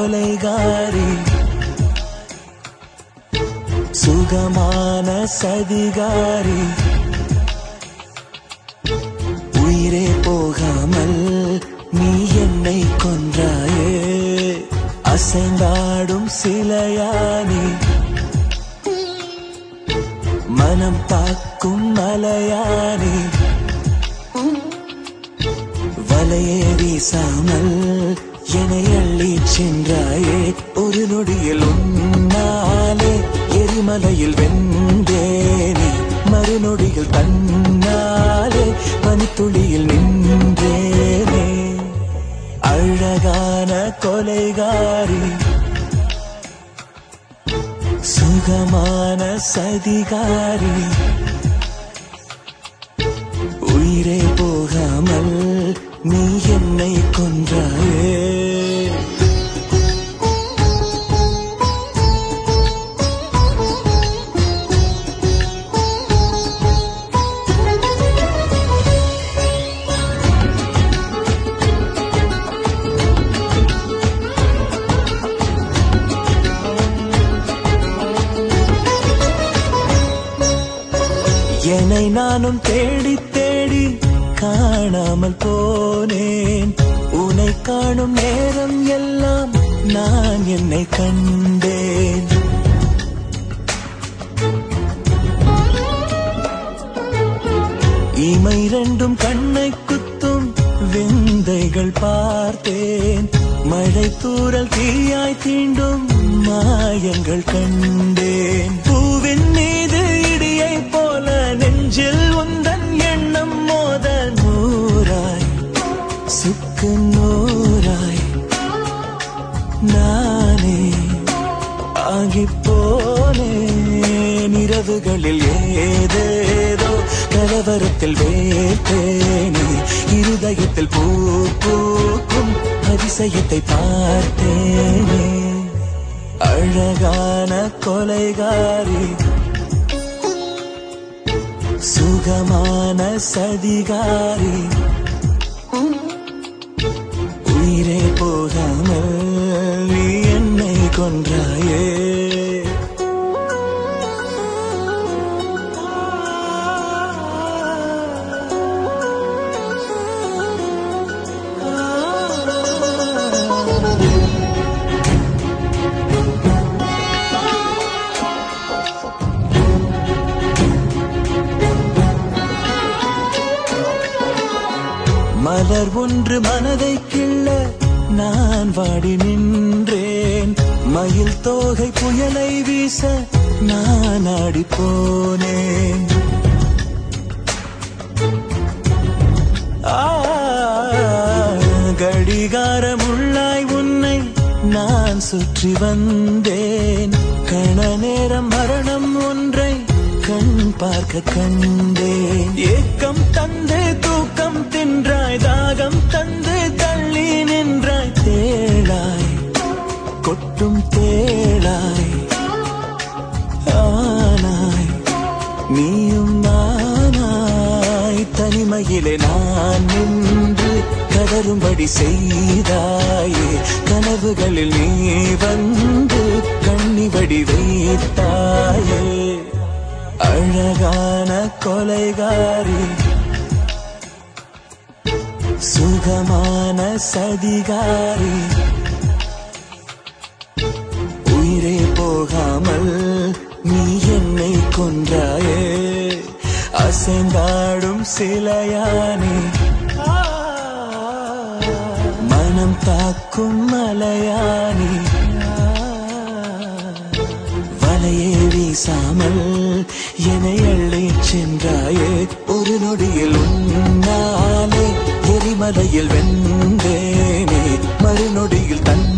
கொலைகாரி சுகமான சதிகாரி உயிரே போகாமல் நீ என்னை கொன்றாயே அசைந்தாடும் சிலையானி மனம் தாக்கும் மலையானி வலையே வீசாமல் என்னை அள்ளி சென்றாயே ஒரு நொடியில் உன்னாலே எரிமலையில் வெந்தேனே மறுநொடியில் தன்னாலே பனித்துளியில் நின்றேனே அழகான கொலைகாரி சுகமான சதிகாரி உயிரே போகாமல் நீ என்னை கொன்றாயே என்னை நானும் தேடி தேடி காணாமல் போனேன் உன்னை காணும் நேரம் எல்லாம் நான் என்னை கண்டேன் இமை ரெண்டும் கண்ணை குத்தும் விந்தைகள் பார்த்தேன் மழை தூறல் தீயாய் தீண்டும் மாயங்கள் கண்டேன் பூவின் மீது இடியை போல நெஞ்சில் உந்தன் எண்ணம் மோத நூறாய் சுக்கு நூறாய் நானே ஆகிப் போனேன் இரவுகளில் ஏதேதோ கலவரத்தில் வேட்டேனே இருதயத்தில் பூ பூக்கும் அதிசயத்தை பார்த்தேனே அழகான கொலைகாரி சுகமான சதிகாரி உயிரே போகாமல் நீ என்னை கொன்றாயே மலர் ஒன்று மனதை கிள்ள நான் வாடி நின்றேன் மயில் தோகை புயலை வீச நான் ஆடி போனேன் ஆ, கடிகாரம் உள்ளாய் உன்னை நான் சுற்றி வந்தேன் கண நேரம் மரணம் ஒன்றை கண் பார்க்க கண்டேன் ஏக்கம் தந்து தூக்கம் தின்றாய் தாகம் தந்து தள்ளி நின்றாய் தேளாய் கொட்டும் தேளாய் ஆனாய் நீயும் நானாய் தனிமையிலே நான் நின்று கதரும்படி செய்தாயே கனவுகளில் நீ வந்து கண்ணிவடி வைத்தாயே அழகான கொலைகாரி சுகமான சதிகாரி உயிரே போகாமல் நீ என்னை கொன்றாயே அசைந்தாடும் சிலையானே மனம் தாக்கும் மலையானே வலையே வீசாமல் என்னை அள்ளி சென்றாயே ஒரு நொடியில் உன்னாலே எரிமலையில் வெந்தேனே மறுநொடியில் தன்